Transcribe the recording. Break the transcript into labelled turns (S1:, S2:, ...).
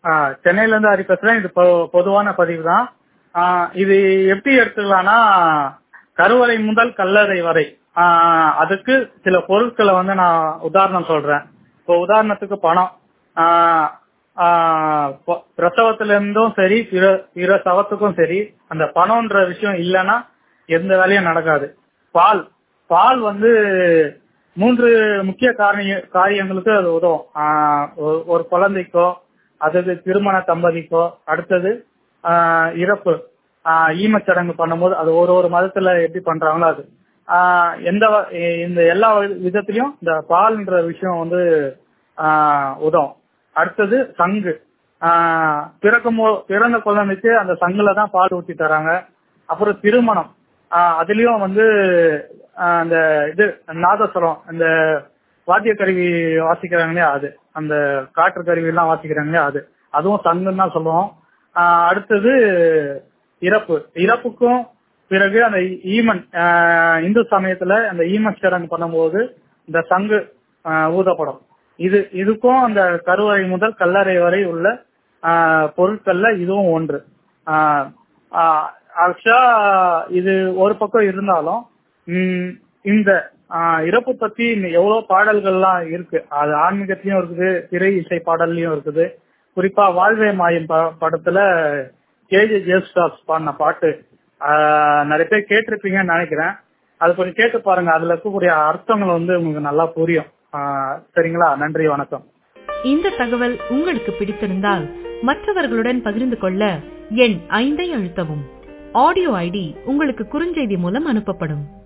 S1: ஆஹ் சென்னையில இருந்து ஹரி பேசுறேன் இது பொ- பொதுவான பதிவு தான் ஆஹ் இது எப்படி எடுத்துக்கலாம்னா கருவறை முதல் கல்லறை வரை ஆஹ் அதுக்கு சில பொருட்களை வந்து நான் உதாரணம் சொல்றேன் இப்போ உதாரணத்துக்கு பணம் ஆஹ் ஆஹ் பொ- பிரசவத்துல இருந்தும் சரி பிற பிற சவத்துக்கும் சரி அந்த பணம்ன்ற விஷயம் இல்லைன்னா எந்த வேலையும் நடக்காது பால் பால் வந்து மூன்று முக்கிய காரிய காரியங்களுக்கு அது உதவும் ஆஹ் ஒரு- ஒரு குழந்தைக்கோ அதுக்கு திருமண தம்பதிக்கோ அடுத்தது ஆஹ் இறப்பு ஆஹ் ஈமச்சடங்கு பண்ணும்போது அது ஒரு ஒரு மதத்துல எப்படி பண்றாங்களோ அது ஆஹ் எந்த வ- இந்த எல்லா விதத்திலையும் இந்த பால்ன்ற விஷயம் வந்து ஆஹ் உதவும் அடுத்தது சங்கு ஆஹ் பிறக்கும் போ- பிறந்த குழந்தைக்கு அந்த சங்குல தான் பால் ஊத்தி தராங்க அப்புறம் திருமணம் ஆஹ் அதுலயும் வந்து ஆஹ் அந்த இது நாதஸ்வரம் அந்த வாத்திய கருவி வாசிக்கிறாங்க இல்லையா அது அந்த காற்று கருவி எல்லாம் வாசிக்கிறாங்க இல்லையா அது அதுவும் சங்குன்னு தான் சொல்லுவோம் ஆஹ் அடுத்தது இறப்பு இறப்புக்கும் பிறகு அந்த ஈமன் ஆஹ் இந்து சமயத்துல அந்த ஈமன் சடங்கு பண்ணும்போது இந்த சங்கு ஆஹ் ஊதப்படும் இது இதுக்கும் அந்த கருவறை முதல் கல்லறை வரை உள்ள ஆஹ் பொருட்கள்ல இதுவும் ஒன்று ஆக்சுவலா இது ஒரு பக்கம் இருந்தாலும் உம் இந்த ஆஹ் இறப்பு பத்தி இன்னும் எவ்வளவு பாடல்கள்லாம் இருக்கு அது ஆன்மீகத்திலயும் இருக்குது திரை இசை பாடல்லையும் இருக்குது குறிப்பா வாழ்வே மாயம் ப- படத்துல கேஜே ஜேசுதாஸ் பாடின பாட்டு ஆஹ் நிறைய பேர் கேட்டிருப்பீங்கன்னு நினைக்கிறேன் அது கொஞ்சம் கேட்டு பாருங்க அதுல இருக்கக்கூடிய அர்த்தங்கள் வந்து உங்களுக்கு நல்லா புரியும் ஆஹ் சரிங்களா நன்றி வணக்கம்
S2: இந்த தகவல் உங்களுக்கு பிடித்திருந்தால் மற்றவர்களுடன் பகிர்ந்து கொள்ள எண் ஐந்தை அழுத்தவும் ஆடியோ ஐடி உங்களுக்கு குறுஞ்செய்தி மூலம் அனுப்பப்படும்